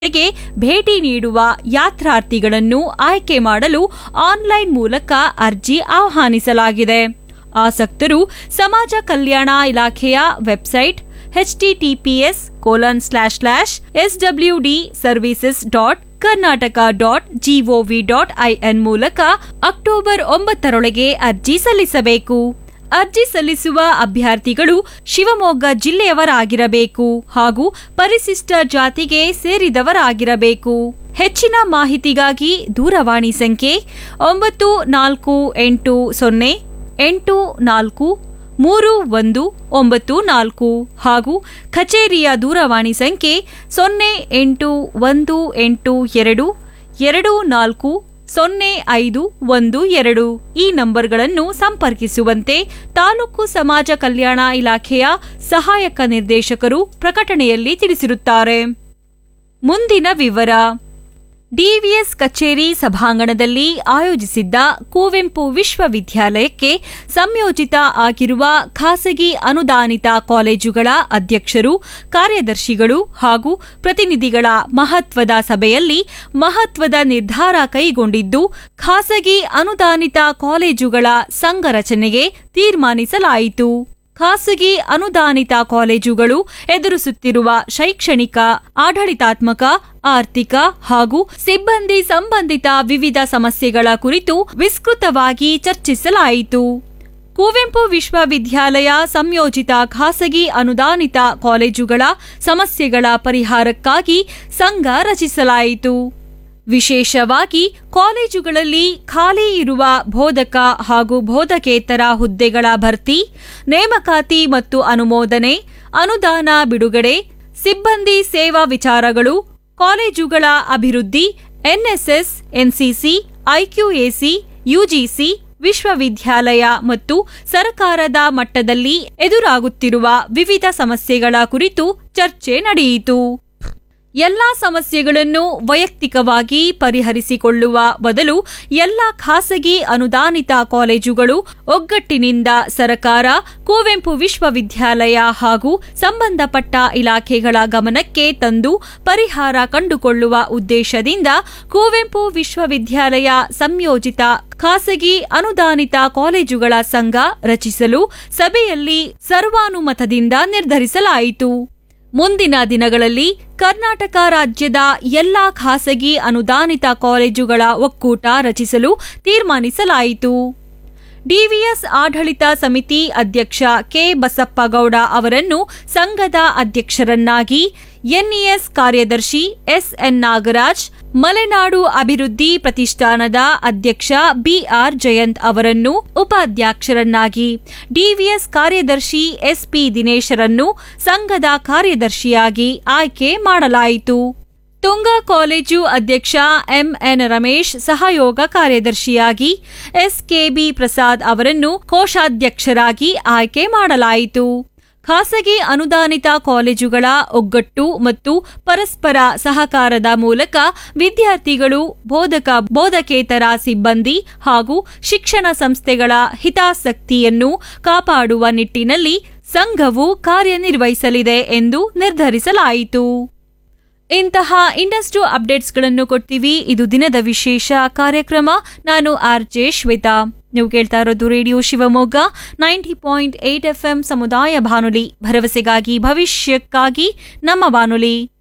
ಗೆ ಭೇಟಿ ನೀಡುವ ಯಾತ್ರಾರ್ಥಿಗಳನ್ನು ಆಯ್ಕೆ ಮಾಡಲು ಆನ್ಲೈನ್ ಮೂಲಕ ಅರ್ಜಿ ಆಹ್ವಾನಿಸಲಾಗಿದೆ ಆಸಕ್ತರು ಸಮಾಜ ಕಲ್ಯಾಣ ಇಲಾಖೆಯ website HTTPS colon slash slash S W D services dot Karnataka dot GOV dot IN ಮೂಲಕ ಅಕ್ಟೋಬರ್ ಒಂಬತ್ತರೊಳಗೆ ಅರ್ಜಿ ಸಲ್ಲಿಸಬೇಕು ಅರ್ಜಿ ಸಲ್ಲಿಸುವ ಅಭ್ಯರ್ಥಿಗಳು ಶಿವಮೊಗ್ಗ ಜಿಲ್ಲೆಯವರಾಗಿರಬೇಕು ಹಾಗೂ ಪರಿಶಿಷ್ಟ ಜಾತಿಗೆ ಸೇರಿದವರಾಗಿರಬೇಕು ಹೆಚ್ಚಿನ ಮಾಹಿತಿಗಾಗಿ ದೂರವಾಣಿ ಸಂಖ್ಯೆ ಒಂಬತ್ತು ನಾಲ್ಕು ಎಂಟು ಸೊನ್ನೆ ಎಂಟು ನಾಲ್ಕು ಮೂರು ಒಂದು ಒಂಬತ್ತು ನಾಲ್ಕು ಹಾಗೂ ಕಚೇರಿಯ ದೂರವಾಣಿ ಸಂಖ್ಯೆ ಸೊನ್ನೆ ಎಂಟು ಒಂದು ಎಂಟು ಎರಡು ಎರಡು ನಾಲ್ಕು ಸೊನ್ನೆ ಐದು ಒಂದು ಎರಡು ಈ ನಂಬರ್ಗಳನ್ನು ಸಂಪರ್ಕಿಸುವಂತೆ ತಾಲೂಕು ಸಮಾಜ ಕಲ್ಯಾಣ ಇಲಾಖೆಯ ಸಹಾಯಕ ನಿರ್ದೇಶಕರು ಪ್ರಕಟಣೆಯಲ್ಲಿ ತಿಳಿಸಿರುತ್ತಾರೆ ಮುಂದಿನ ವಿವರ ಡಿವಿಎಸ್ ಕಚೇರಿ ಸಭಾಂಗಣದಲ್ಲಿ ಆಯೋಜಿಸಿದ್ದ ಕುವೆಂಪು ವಿಶ್ವವಿದ್ಯಾಲಯಕ್ಕೆ ಸಂಯೋಜಿತ ಆಗಿರುವ ಖಾಸಗಿ ಅನುದಾನಿತ ಕಾಲೇಜುಗಳ ಅಧ್ಯಕ್ಷರು ಕಾರ್ಯದರ್ಶಿಗಳು ಹಾಗೂ ಪ್ರತಿನಿಧಿಗಳ ಮಹತ್ವದ ಸಭೆಯಲ್ಲಿ ಮಹತ್ವದ ನಿರ್ಧಾರ ಕೈಗೊಂಡಿದ್ದು ಖಾಸಗಿ ಅನುದಾನಿತ ಕಾಲೇಜುಗಳ ಸಂಘ ರಚನೆಗೆ ತೀರ್ಮಾನಿಸಲಾಯಿತು ಖಾಸಗಿ ಅನುದಾನಿತ ಕಾಲೇಜುಗಳು ಎದುರಿಸುತ್ತಿರುವ ಶೈಕ್ಷಣಿಕ ಆಡಳಿತಾತ್ಮಕ ಆರ್ಥಿಕ ಹಾಗೂ ಸಿಬ್ಬಂದಿ ಸಂಬಂಧಿತ ವಿವಿಧ ಸಮಸ್ಯೆಗಳ ಕುರಿತು ವಿಸ್ತೃತವಾಗಿ ಚರ್ಚಿಸಲಾಯಿತು ಕುವೆಂಪು ವಿಶ್ವವಿದ್ಯಾಲಯ ಸಂಯೋಜಿತ ಖಾಸಗಿ ಅನುದಾನಿತ ಕಾಲೇಜುಗಳ ಸಮಸ್ಯೆಗಳ ಪರಿಹಾರಕ್ಕಾಗಿ ಸಂಘ ರಚಿಸಲಾಯಿತು ವಿಶೇಷವಾಗಿ ಕಾಲೇಜುಗಳಲ್ಲಿ ಖಾಲಿ ಇರುವ ಬೋಧಕ ಹಾಗೂ ಬೋಧಕೇತರ ಹುದ್ದೆಗಳ ಭರ್ತಿ ನೇಮಕಾತಿ ಮತ್ತು ಅನುಮೋದನೆ ಅನುದಾನ ಬಿಡುಗಡೆ ಸಿಬ್ಬಂದಿ ಸೇವಾ ವಿಚಾರಗಳು ಕಾಲೇಜುಗಳ ಅಭಿವೃದ್ಧಿ ಎನ್ಎಸ್ಎಸ್ ಎನ್ಸಿಸಿ ಐಕ್ಯೂಎಸಿ ಯುಜಿಸಿ ವಿಶ್ವವಿದ್ಯಾಲಯ ಮತ್ತು ಸರ್ಕಾರದ ಮಟ್ಟದಲ್ಲಿ ಎದುರಾಗುತ್ತಿರುವ ವಿವಿಧ ಸಮಸ್ಯೆಗಳ ಕುರಿತು ಚರ್ಚೆ ನಡೆಯಿತು ಎಲ್ಲಾ ಸಮಸ್ಯೆಗಳನ್ನು ವೈಯಕ್ತಿಕವಾಗಿ ಪರಿಹರಿಸಿಕೊಳ್ಳುವ ಬದಲು ಎಲ್ಲ ಖಾಸಗಿ ಅನುದಾನಿತ ಕಾಲೇಜುಗಳು ಒಗ್ಗಟ್ಟಿನಿಂದ ಸರಕಾರ ಕುವೆಂಪು ವಿಶ್ವವಿದ್ಯಾಲಯ ಹಾಗೂ ಸಂಬಂಧಪಟ್ಟ ಇಲಾಖೆಗಳ ಗಮನಕ್ಕೆ ತಂದು ಪರಿಹಾರ ಕಂಡುಕೊಳ್ಳುವ ಉದ್ದೇಶದಿಂದ ಕುವೆಂಪು ವಿಶ್ವವಿದ್ಯಾಲಯ ಸಂಯೋಜಿತ ಖಾಸಗಿ ಅನುದಾನಿತ ಕಾಲೇಜುಗಳ ಸಂಘ ರಚಿಸಲು ಸಭೆಯಲ್ಲಿ ಸರ್ವಾನುಮತದಿಂದ ನಿರ್ಧರಿಸಲಾಯಿತು ಮುಂದಿನ ದಿನಗಳಲ್ಲಿ ಕರ್ನಾಟಕ ರಾಜ್ಯದ ಎಲ್ಲಾ ಖಾಸಗಿ ಅನುದಾನಿತ ಕಾಲೇಜುಗಳ ಒಕ್ಕೂಟ ರಚಿಸಲು ತೀರ್ಮಾನಿಸಲಾಯಿತು ಡಿವಿಎಸ್ ಆಡಳಿತ ಸಮಿತಿ ಅಧ್ಯಕ್ಷ ಕೆ ಬಸಪ್ಪಗೌಡ ಅವರನ್ನು ಸಂಘದ ಅಧ್ಯಕ್ಷರನ್ನಾಗಿ ಎನ್ಇಎಸ್ ಕಾರ್ಯದರ್ಶಿ ಎಸ್ಎನ್ ನಾಗರಾಜ್ ಮಲೆನಾಡು ಅಭಿವೃದ್ಧಿ ಪ್ರತಿಷ್ಠಾನದ ಅಧ್ಯಕ್ಷ ಬಿಆರ್ ಜಯಂತ್ ಅವರನ್ನು ಉಪಾಧ್ಯಕ್ಷರನ್ನಾಗಿ ಡಿವಿಎಸ್ ಕಾರ್ಯದರ್ಶಿ ಎಸ್ಪಿ ದಿನೇಶರನ್ನು ಸಂಘದ ಕಾರ್ಯದರ್ಶಿಯಾಗಿ ಆಯ್ಕೆ ಮಾಡಲಾಯಿತು ತುಂಗ ಕಾಲೇಜು ಅಧ್ಯಕ್ಷ ಎಂಎನ್ ರಮೇಶ್ ಸಹಯೋಗ ಕಾರ್ಯದರ್ಶಿಯಾಗಿ ಎಸ್ಕೆಬಿ ಪ್ರಸಾದ್ ಅವರನ್ನು ಕೋಶಾಧ್ಯಕ್ಷರಾಗಿ ಆಯ್ಕೆ ಮಾಡಲಾಯಿತು ಖಾಸಗಿ ಅನುದಾನಿತ ಕಾಲೇಜುಗಳ ಒಗ್ಗಟ್ಟು ಮತ್ತು ಪರಸ್ಪರ ಸಹಕಾರದ ಮೂಲಕ ವಿದ್ಯಾರ್ಥಿಗಳು ಬೋಧಕ ಬೋಧಕೇತರ ಸಿಬ್ಬಂದಿ ಹಾಗೂ ಶಿಕ್ಷಣ ಸಂಸ್ಥೆಗಳ ಹಿತಾಸಕ್ತಿಯನ್ನು ಕಾಪಾಡುವ ನಿಟ್ಟಿನಲ್ಲಿ ಸಂಘವು ಕಾರ್ಯನಿರ್ವಹಿಸಲಿದೆ ಎಂದು ನಿರ್ಧರಿಸಲಾಯಿತು ಇಂತಹ ಇನ್ನಷ್ಟು ಅಪ್ಡೇಟ್ಸ್ಗಳನ್ನು ಕೊಡ್ತೀವಿ ಇದು ದಿನದ ವಿಶೇಷ ಕಾರ್ಯಕ್ರಮ ನಾನು ಆರ್ ಜೆ ಶ್ವೇತಾ ನೀವು ಕೇಳ್ತಾ ಇರೋದು radio Shivamogga ninety point eight F ಸಮುದಾಯ ಬಾನುಲಿ ಭರವಸೆಗಾಗಿ ಭವಿಷ್ಯಕ್ಕಾಗಿ ನಮ್ಮ ಬಾನುಲಿ